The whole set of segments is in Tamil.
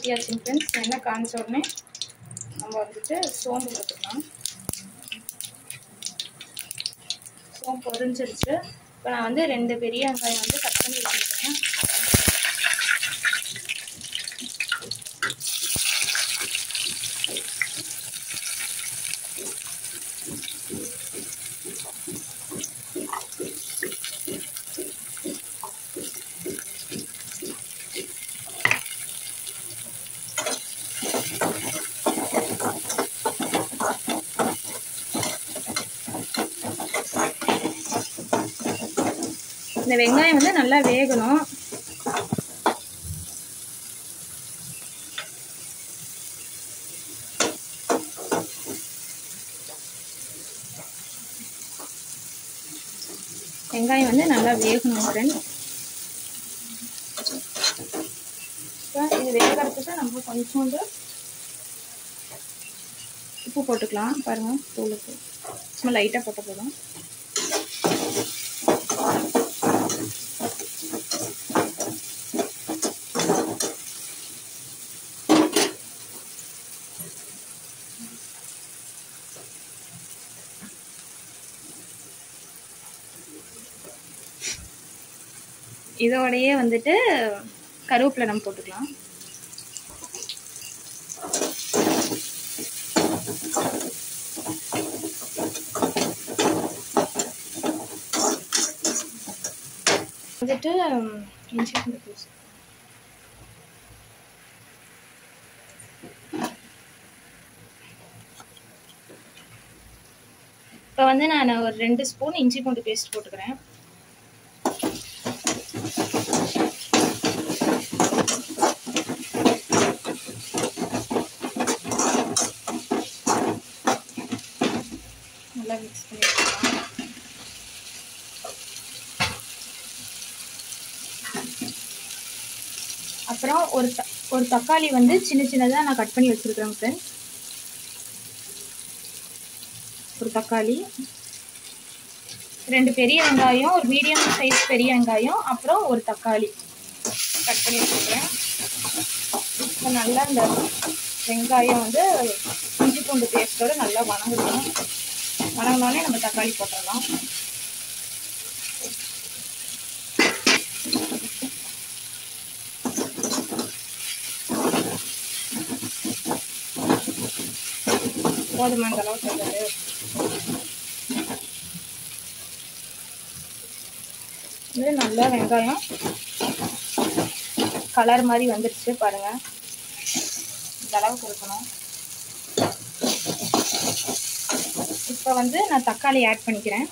காய்ச்சியாச்சு ஃப்ரெண்ட்ஸ் எண்ணெய் காய்ச்ச உடனே நம்ம வந்துட்டு சோம்பு போட்டுக்கலாம் சோம்பு பொரிஞ்சிருச்சு இப்போ நான் வந்து ரெண்டு பெரிய வெங்காயம் வந்து கட் பண்ணி வச்சுருக்கேன் இந்த வெங்காயம் வந்து நல்லா வேகணும் வெங்காயம் வந்து நல்லா வேகணும் ஃப்ரெண்ட் இது வேகிறதுக்கு நம்ம கொஞ்சோண்டு உப்பு போட்டுக்கலாம் பாருங்க தூளுக்கு சும்மா லைட்டாக போட்ட போதும் இதோடையே வந்துட்டு கருவேப்பிலை நம்ம போட்டுக்கலாம் வந்துட்டு இஞ்சி பூண்டு பேஸ்ட் இப்போ வந்து நான் ஒரு ரெண்டு ஸ்பூன் இஞ்சி பூண்டு பேஸ்ட் போட்டுக்கிறேன் நல்லா மிக்ஸ் பண்ணிக்கலாம் அப்புறம் ஒரு த ஒரு தக்காளி வந்து சின்ன சின்னதாக நான் கட் பண்ணி வச்சுருக்கிறேன் ஃப்ரெண்ட்ஸ் ஒரு தக்காளி ரெண்டு பெரிய வெங்காயம் ஒரு மீடியம் சைஸ் பெரிய வெங்காயம் அப்புறம் ஒரு தக்காளி கட் பண்ணி வச்சுருக்கிறேன் இப்போ நல்லா இந்த வெங்காயம் வந்து இஞ்சி பூண்டு பேஸ்ட்டோட நல்லா வணங்கணும் வணங்கினோடனே நம்ம தக்காளி போட்டுடலாம் போதுமா இந்த அளவுக்கு இருக்காது இது நல்லா வெங்காயம் கலர் மாதிரி வந்துடுச்சு பாருங்க இந்த அளவுக்கு இருக்கணும் இப்போ வந்து நான் தக்காளி ஆட் பண்ணிக்கிறேன்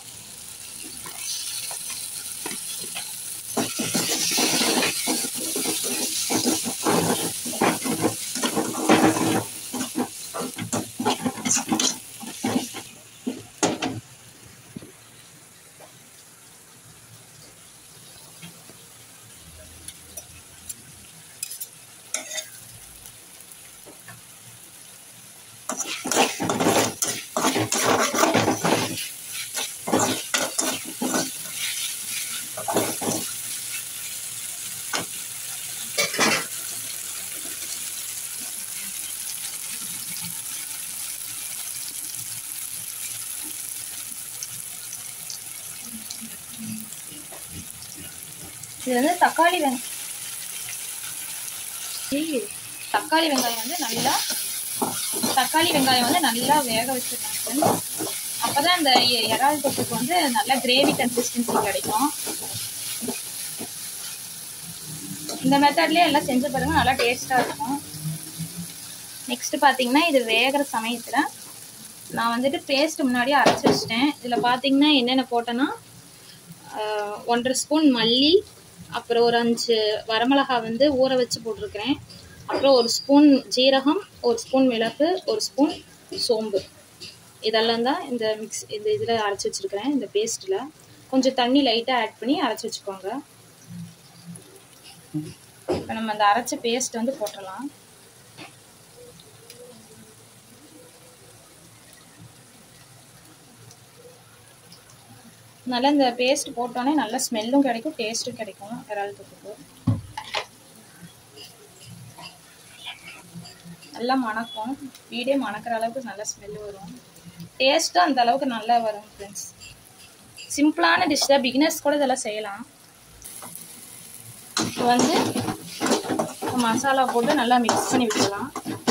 இது வந்து தக்காளி வெங் ஏய், தக்காளி வெங்காயம் வந்து நல்லா தக்காளி வெங்காயம் வந்து நல்லா வேக வச்சிருக்காங்க அப்பதான் இந்த எ- இறால் தொக்குக்கு வந்து நல்ல கிரேவி கன்சிஸ்டன்சி கிடைக்கும் இந்த மெத்தட்லயே எல்லாம் செஞ்சு பாருங்க நல்லா டேஸ்டா இருக்கும் நெக்ஸ்ட் பாத்தீங்கன்னா இது வேகிற சமயத்துல நான் வந்துட்டு பேஸ்ட் முன்னாடியே அரைச்சி வச்சிட்டேன் இதுல பாத்தீங்கன்னா என்னென்ன போட்டேன்னா ஆஹ், ஒன்றரை ஸ்பூன் மல்லி அப்புறம் ஒரு அஞ்சு வரமிளகா வந்து ஊற வச்சு போட்டிருக்கிறேன் அப்புறம் ஒரு ஸ்பூன் ஜீரகம் ஒரு ஸ்பூன் மிளகு ஒரு ஸ்பூன் சோம்பு இதெல்லாம் தான் இந்த மிக்ஸ் இந்த இதில் அரைச்சி வச்சுருக்கிறேன் இந்த பேஸ்ட்டில் கொஞ்சம் தண்ணி லைட்டாக ஆட் பண்ணி அரைச்சி வச்சுக்கோங்க இப்போ நம்ம அந்த அரைச்ச பேஸ்ட் வந்து போட்டுடலாம் நல்லா இந்த பேஸ்ட் போட்டோன்னே நல்ல ஸ்மெல்லும் கிடைக்கும் டேஸ்ட்டும் கிடைக்கும் இறால் தொக்குக்கு நல்லா மணக்கும் வீடே மணக்கிற அளவுக்கு நல்ல ஸ்மெல் வரும் டேஸ்ட்டும் அந்த அளவுக்கு நல்லா வரும் ஃப்ரெண்ட்ஸ் சிம்பிளான டிஷ் தான் பிகினர்ஸ் கூட இதெல்லாம் செய்யலாம் இப்போ வந்து மசாலா போட்டு நல்லா மிக்ஸ் பண்ணி விட்டுக்கலாம்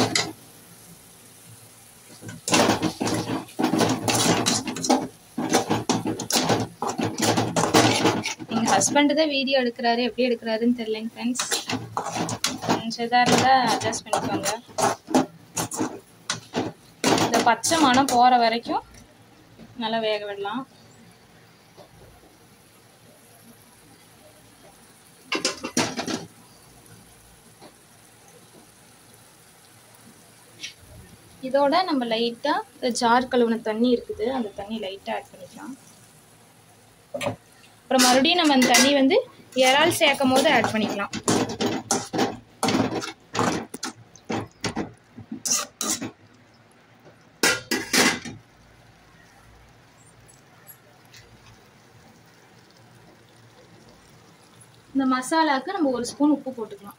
எங்கள் ஹஸ்பண்டு தான் வீடியோ எடுக்கிறாரு எப்படி எடுக்கிறாருன்னு தெரியலைங்க ஃப்ரெண்ட்ஸ் கொஞ்சம் இதாக இருந்தால் அட்ஜஸ்ட் பண்ணிக்கோங்க இந்த பச்சை மணம் போகிற வரைக்கும் நல்லா வேக விடலாம் இதோட நம்ம லைட்டாக இந்த ஜார் கழுவுன தண்ணி இருக்குது அந்த தண்ணி லைட்டாக ஆட் பண்ணிக்கலாம் அப்புறம் மறுபடியும் நம்ம அந்த தண்ணி வந்து இறால் சேர்க்கும் போது ஆட் பண்ணிக்கலாம் இந்த மசாலாவுக்கு நம்ம ஒரு ஸ்பூன் உப்பு போட்டுக்கலாம்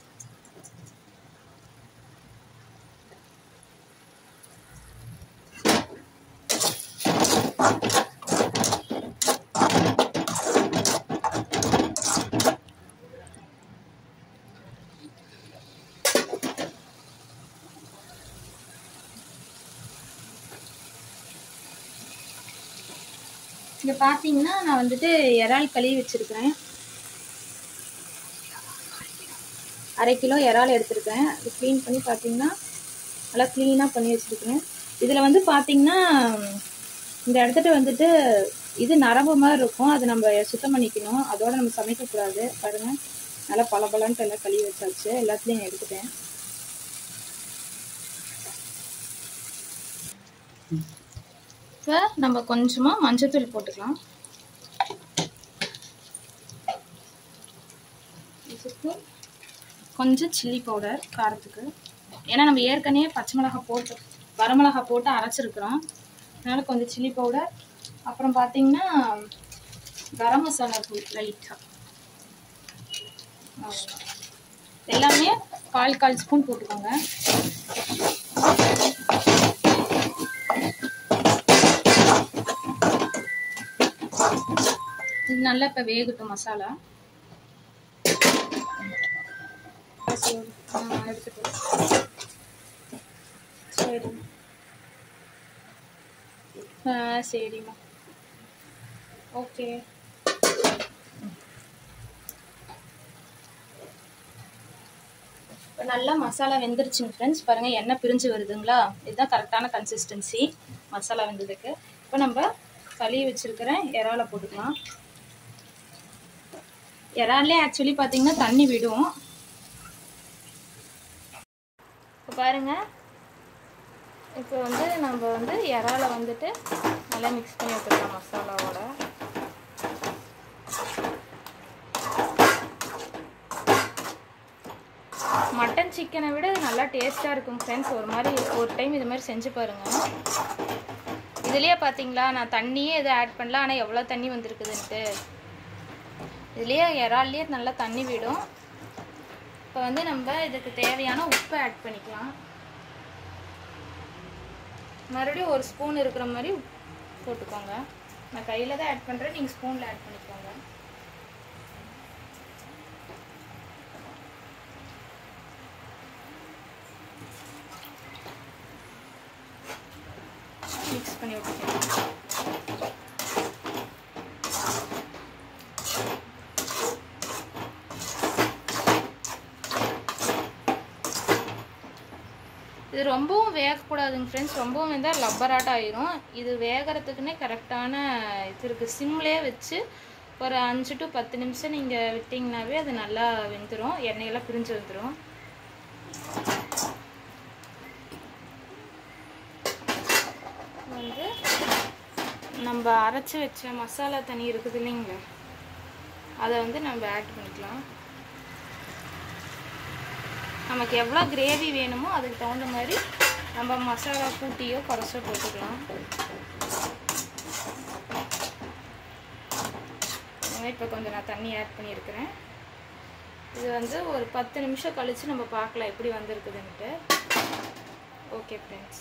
இங்கே பார்த்தீங்கன்னா நான் வந்துட்டு இறால் கழுவி வச்சுருக்கிறேன் அரை கிலோ இறால் எடுத்திருக்கேன் அது க்ளீன் பண்ணி பார்த்தீங்கன்னா நல்லா க்ளீனாக பண்ணி வச்சுருக்கேன் இதில் வந்து பார்த்தீங்கன்னா இந்த இடத்துல வந்துட்டு இது நரம்பு மாதிரி இருக்கும் அதை நம்ம சுத்தம் பண்ணிக்கணும் அதோட நம்ம சமைக்கக்கூடாது பாருங்கள் நல்லா பளபளன்ட்டு எல்லாம் கழுவி வச்சாச்சு எல்லாத்துலேயும் எடுத்துட்டேன் இப்போ நம்ம கொஞ்சமாக மஞ்சத்தூள் போட்டுக்கலாம் மஞ்சத்தூள் கொஞ்சம் சில்லி பவுடர் காரத்துக்கு ஏன்னா நம்ம ஏற்கனவே பச்சை மிளகாய் போட்டு வரமிளகாய் போட்டு அரைச்சிருக்கிறோம் அதனால் கொஞ்சம் சில்லி பவுடர் அப்புறம் பார்த்தீங்கன்னா கரம் மசாலா தூள் லைட்டாக எல்லாமே கால் கால் ஸ்பூன் போட்டுக்கோங்க இது நல்லா இப்போ வேகட்டும் மசாலா எடுத்துட்டு சரி ஆ சரிம்மா ஓகே இப்போ நல்லா மசாலா வெந்துருச்சுங்க ஃப்ரெண்ட்ஸ் பாருங்கள் எண்ணெய் பிரிஞ்சு வருதுங்களா இதுதான் கரெக்டான கன்சிஸ்டன்சி மசாலா வெந்ததுக்கு இப்போ நம்ம கழுவி வச்சுருக்கிற இறாலை போட்டுக்கலாம் இறாலே ஆக்சுவலி பார்த்தீங்கன்னா தண்ணி விடும் இப்போ பாருங்கள் இப்போ வந்து நம்ம வந்து இறாலை வந்துட்டு நல்லா மிக்ஸ் பண்ணி விட்டுக்கலாம் மசாலாவோட மட்டன் சிக்கனை விட இது நல்லா டேஸ்ட்டாக இருக்கும் ஃப்ரெண்ட்ஸ் ஒரு மாதிரி ஒரு டைம் இது மாதிரி செஞ்சு பாருங்கள் இதுலேயே பார்த்தீங்களா நான் தண்ணியே எதுவும் ஆட் பண்ணல ஆனால் எவ்வளோ தண்ணி வந்திருக்குதுன்ட்டு இதுலேயே இறால்லையே நல்லா தண்ணி விடும் இப்போ வந்து நம்ம இதுக்கு தேவையான உப்பை ஆட் பண்ணிக்கலாம் மறுபடியும் ஒரு ஸ்பூன் இருக்கிற மாதிரி போட்டுக்கோங்க நான் கையில் தான் ஆட் பண்ணுறேன் நீங்கள் ஸ்பூனில் ஆட் பண்ணிக்கோங்க மிக்ஸ் பண்ணி விட்டுக்கோங்க இது ரொம்பவும் வேகக்கூடாதுங்க ஃப்ரெண்ட்ஸ் ரொம்பவும் வெந்தால் லப்பராட்டம் ஆயிரும் இது வேகிறதுக்குன்னே கரெக்டான இது இருக்குது சிம்லேயே வச்சு ஒரு அஞ்சு டு பத்து நிமிஷம் நீங்கள் விட்டிங்கனாவே அது நல்லா வெந்துடும் எண்ணெயெல்லாம் பிரிஞ்சு வந்துடும் வந்து நம்ம அரைச்சி வச்ச மசாலா தண்ணி இருக்குது இல்லைங்களா அதை வந்து நம்ம ஆட் பண்ணிக்கலாம் நமக்கு எவ்வளோ கிரேவி வேணுமோ அதுக்கு தகுந்த மாதிரி நம்ம மசாலா கூட்டியோ குறைச்சோ போட்டுக்கலாம் இப்போ கொஞ்சம் நான் தண்ணி ஆட் பண்ணியிருக்கிறேன் இது வந்து ஒரு பத்து நிமிஷம் கழித்து நம்ம பார்க்கலாம் எப்படி வந்திருக்குதுன்ட்டு ஓகே ஃப்ரெண்ட்ஸ்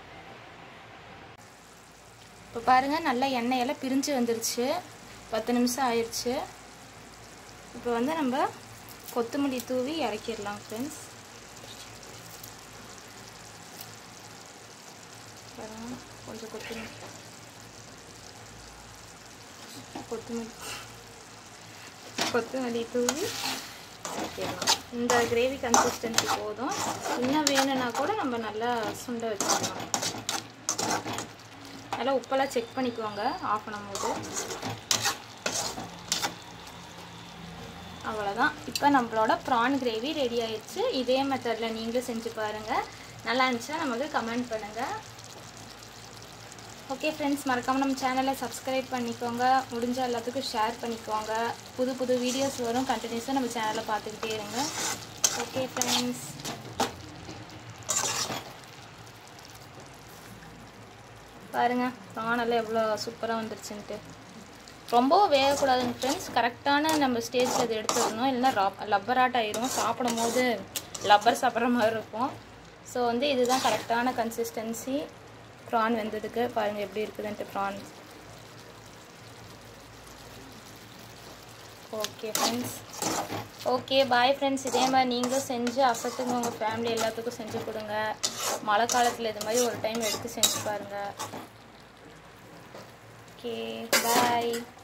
இப்போ பாருங்கள் நல்லா எண்ணெயெல்லாம் பிரிஞ்சு வந்துருச்சு பத்து நிமிஷம் ஆயிடுச்சு இப்போ வந்து நம்ம கொத்தமல்லி தூவி இறக்கிடலாம் ஃப்ரெண்ட்ஸ் பாருங்க கொஞ்சம் கொத்தமல்லி கொத்தமல்லி கொத்தமல்லி தூவி இறக்கிடலாம் இந்த கிரேவி கன்சிஸ்டன்சி போதும் இன்னும் வேணும்னா கூட நம்ம நல்லா சுண்ட வச்சுக்கலாம் நல்லா உப்பெல்லாம் செக் பண்ணிக்குவாங்க ஆஃப் பண்ணும்போது அவ்வளோதான் இப்போ நம்மளோட ப்ரான் கிரேவி ரெடி ஆயிடுச்சு இதே மெத்தடில் நீங்களும் செஞ்சு பாருங்கள் நல்லா இருந்துச்சுன்னா நமக்கு கமெண்ட் பண்ணுங்கள் ஓகே ஃப்ரெண்ட்ஸ் மறக்காமல் நம்ம சேனலை சப்ஸ்கிரைப் பண்ணிக்கோங்க முடிஞ்ச எல்லாத்துக்கும் ஷேர் பண்ணிக்கோங்க புது புது வீடியோஸ் வரும் கண்டினியூஸாக நம்ம சேனலில் பார்த்துக்கிட்டே இருங்க ஓகே ஃப்ரெண்ட்ஸ் பாருங்கள் ப்ரானெல்லாம் எவ்வளோ சூப்பராக வந்துருச்சுன்ட்டு ரொம்பவும் வேகக்கூடாதுங்க ஃப்ரெண்ட்ஸ் கரெக்டான நம்ம ஸ்டேஜில் இதை எடுத்துக்கணும் இல்லைன்னா ரப் லப்பராட் ஆயிரும் சாப்பிடும் போது லப்பர் சாப்பிட்ற மாதிரி இருக்கும் ஸோ வந்து இதுதான் கரெக்டான கன்சிஸ்டன்சி ப்ரான் வெந்ததுக்கு பாருங்கள் எப்படி இருக்குதுன்ட்டு prawn okay friends okay bye friends இதே மாதிரி நீங்களும் செஞ்சு அசத்துங்க உங்கள் ஃபேமிலி எல்லாத்துக்கும் செஞ்சு கொடுங்க மழை காலத்தில் இது மாதிரி ஒரு டைம் எடுத்து செஞ்சு பாருங்கள் ஓகே பாய்